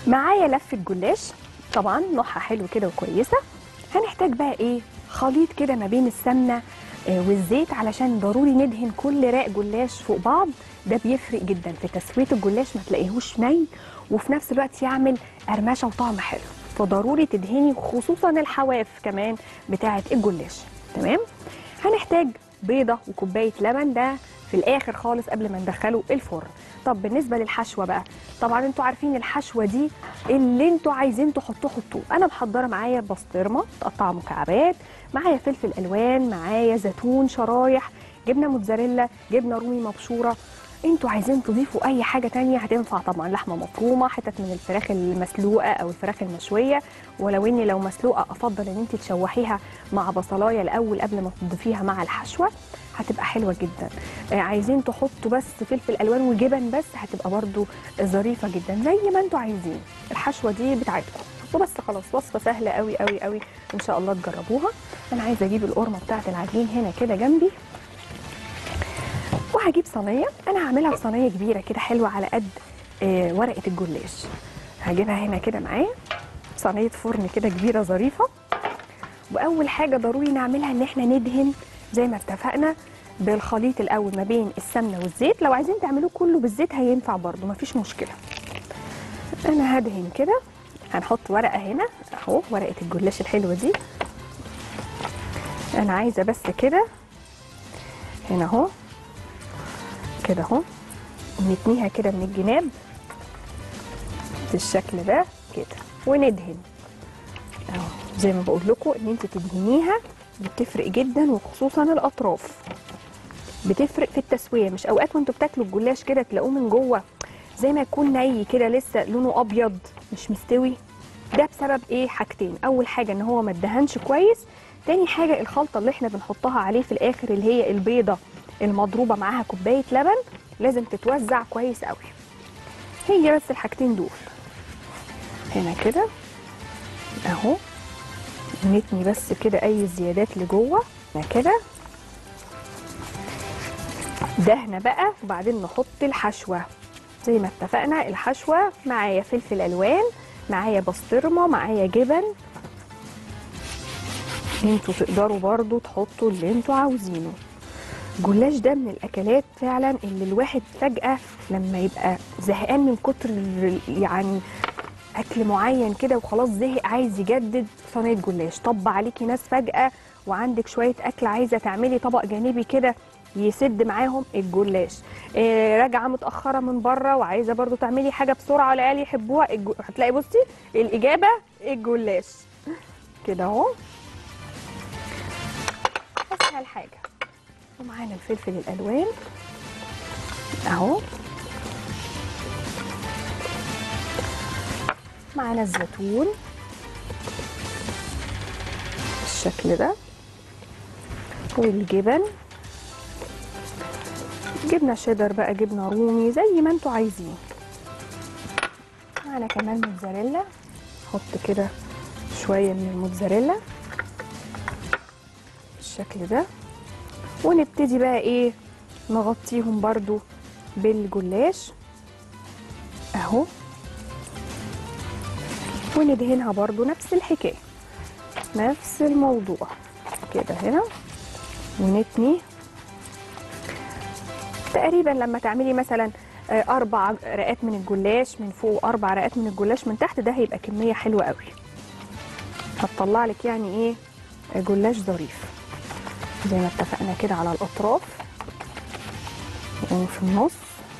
معايا لفه جلاش طبعا نوعها حلو كده وكويسه هنحتاج بقى ايه خليط كده ما بين السمنه آه، والزيت علشان ضروري ندهن كل راق جلاش فوق بعض ده بيفرق جدا في تسويه الجلاش ما تلاقيهوش ني وفي نفس الوقت يعمل قرمشه وطعم حلو فضروري تدهني خصوصا الحواف كمان بتاعه الجلاش تمام هنحتاج بيضه وكوبايه لبن ده في الاخر خالص قبل ما ندخله الفرن طب بالنسبه للحشوه بقى طبعا انتوا عارفين الحشوه دي اللي انتوا عايزين تحطوه حطوه انا محضره معايا بسطرمه متقطعه مكعبات معايا فلفل الوان معايا زيتون شرايح جبنه موتزاريلا جبنه رومي مبشوره انتوا عايزين تضيفوا اي حاجه تانية هتنفع طبعا لحمه مفرومه حتت من الفراخ المسلوقه او الفراخ المشويه ولو اني لو مسلوقه افضل ان انت تشوحيها مع بصلايه الاول قبل ما تضيفيها مع الحشوه هتبقى حلوه جدا آه، عايزين تحطوا بس فلفل الوان وجبن بس هتبقى برضو ظريفه جدا زي ما انتوا عايزين الحشوه دي بتاعتكم وبس خلاص وصفه سهله قوي قوي قوي ان شاء الله تجربوها انا عايزه اجيب القرمه بتاعه العجين هنا كده جنبي وهجيب صينيه انا هعملها في صينيه كبيره كده حلوه على قد آه، ورقه الجلاش هجيبها هنا كده معايا صينيه فرن كده كبيره ظريفه واول حاجه ضروري نعملها ان احنا ندهن زي ما اتفقنا بالخليط الاول ما بين السمنه والزيت لو عايزين تعملوه كله بالزيت هينفع برده مفيش مشكله انا هدهن كده هنحط ورقه هنا اهو ورقه الجلاش الحلوه دي انا عايزه بس كده هنا اهو كده اهو نتنيها كده من الجناب بالشكل ده كده وندهن اهو زي ما بقول لكم ان انت تدهنيها دي بتفرق جدا وخصوصا الاطراف بتفرق في التسويه مش اوقات وانتوا بتاكلوا الجلاش كده تلاقوه من جوه زي ما يكون ني كده لسه لونه ابيض مش مستوي ده بسبب ايه حاجتين اول حاجه ان هو ما اتدهنش كويس تاني حاجه الخلطه اللي احنا بنحطها عليه في الاخر اللي هي البيضه المضروبه معاها كوبايه لبن لازم تتوزع كويس قوي هي بس الحاجتين دول هنا كده اهو نتني بس كده اي زيادات لجوه هنا كده دهنه بقى وبعدين نحط الحشوه زي ما اتفقنا الحشوه معايا فلفل الوان معايا بسطرمه معايا جبن انتوا تقدروا برضو تحطوا اللي انتوا عاوزينه الجلاش ده من الاكلات فعلا اللي الواحد فجاه لما يبقى زهقان من كتر ال- يعني اكل معين كده وخلاص زهق عايز يجدد صينيه جلاش طب عليكي ناس فجاه وعندك شويه اكل عايزه تعملي طبق جانبي كده يسد معاهم الجلاش إيه راجعه متاخره من بره وعايزه برضو تعملي حاجه بسرعه العيال يحبوها الج... هتلاقي بصي الاجابه الجلاش كده اهو اسهل حاجه ومعانا الفلفل الالوان اهو معانا الزيتون بالشكل ده والجبن جبنه شيدر بقى جبنه رومي زي ما انتوا عايزين معانا كمان موتزاريلا نحط كده شويه من الموتزاريلا بالشكل ده ونبتدي بقى ايه نغطيهم برضو بالجلاش اهو وندهنها برضو نفس الحكايه نفس الموضوع كده هنا ونتني تقريبا لما تعملي مثلا آه، اربع رقات من الجلاش من فوق اربع رقات من الجلاش من تحت ده هيبقى كميه حلوه قوي هتطلع لك يعني ايه آه، جلاش ظريف زي ما اتفقنا كده على الاطراف وفي النص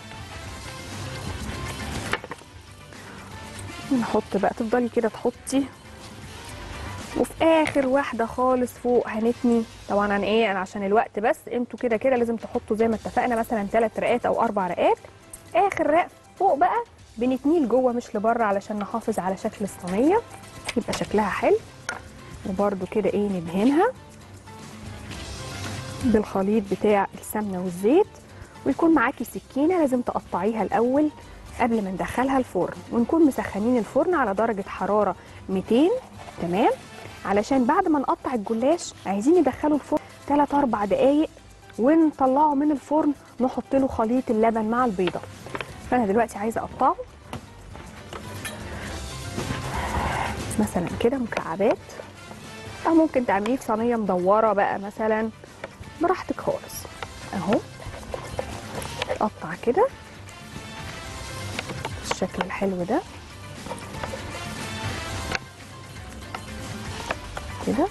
نحط بقى تفضلي كده تحطي وفي اخر واحده خالص فوق هنتني طبعا انا ايه انا عشان الوقت بس انتوا كده كده لازم تحطوا زي ما اتفقنا مثلا ثلاث رقات او اربع رقات اخر رق فوق بقى بنتنيه لجوه مش لبره علشان نحافظ على شكل الصينيه يبقى شكلها حلو وبرده كده ايه ندهنها بالخليط بتاع السمنه والزيت ويكون معاكي سكينه لازم تقطعيها الاول قبل ما ندخلها الفرن ونكون مسخنين الفرن على درجه حراره 200 تمام علشان بعد ما نقطع الجلاش عايزين ندخله الفرن 3 4 دقايق ونطلعه من الفرن نحط له خليط اللبن مع البيضه فانا دلوقتي عايزه اقطعه مثلا كده مكعبات او ممكن تعمليه في صينيه مدوره بقى مثلا براحتك خالص اهو قطع كده بالشكل الحلو ده كده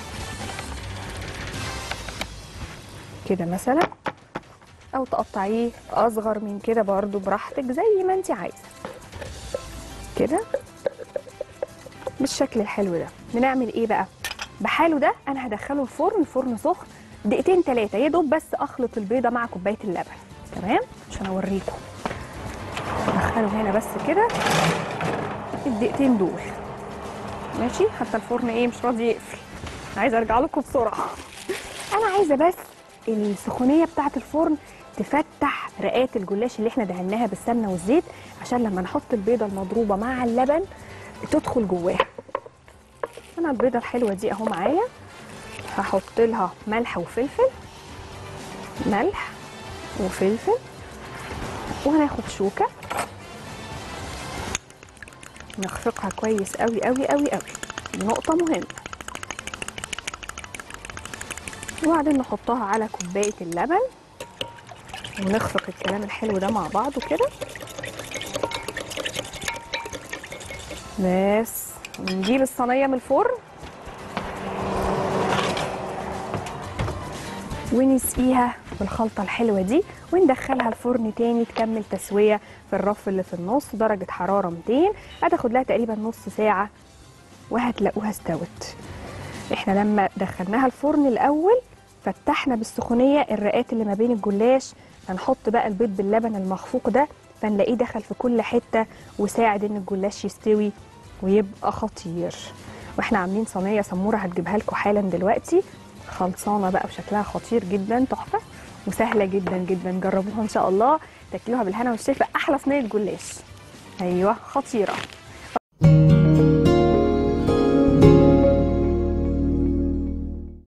كده مثلا او تقطعيه اصغر من كده برضو براحتك زي ما انت عايزه كده بالشكل الحلو ده بنعمل ايه بقى بحاله ده انا هدخله الفرن الفرن سخن دقيقتين ثلاثه يا دوب بس اخلط البيضه مع كوبايه اللبن تمام عشان اوريكم ادخله هنا بس كده الدقيقتين دول ماشي حتى الفرن ايه مش راضي يقفل عايزه ارجع لكم بسرعه انا عايزه بس السخونيه بتاعه الفرن تفتح رقات الجلاش اللي احنا دهناها بالسمنه والزيت عشان لما نحط البيضه المضروبه مع اللبن تدخل جواها انا البيضه الحلوه دي اهو معايا هحط لها ملح وفلفل ملح وفلفل وهناخد شوكه نخفقها كويس قوي قوي قوي قوي دي نقطه مهمه وبعدين نحطها على كوبايه اللبن ونخفق الكلام الحلو ده مع بعضه كده بس ونجيب الصينيه من الفرن ونسقيها بالخلطه الحلوه دي وندخلها الفرن تاني تكمل تسويه في الرف اللي في النص درجه حراره 200 هتاخد لها تقريبا نص ساعه وهتلاقوها استوت احنا لما دخلناها الفرن الاول فتحنا بالسخونيه الرقات اللي ما بين الجلاش هنحط بقى البيض باللبن المخفوق ده فنلاقيه دخل في كل حته وساعد ان الجلاش يستوي ويبقى خطير واحنا عاملين صينيه سموره هتجيبها لكم حالا دلوقتي خلصانه بقى وشكلها خطير جدا تحفه وسهله جدا جدا جربوها ان شاء الله تاكلوها بالهنا والشفا احلى صينيه جلاش ايوه خطيره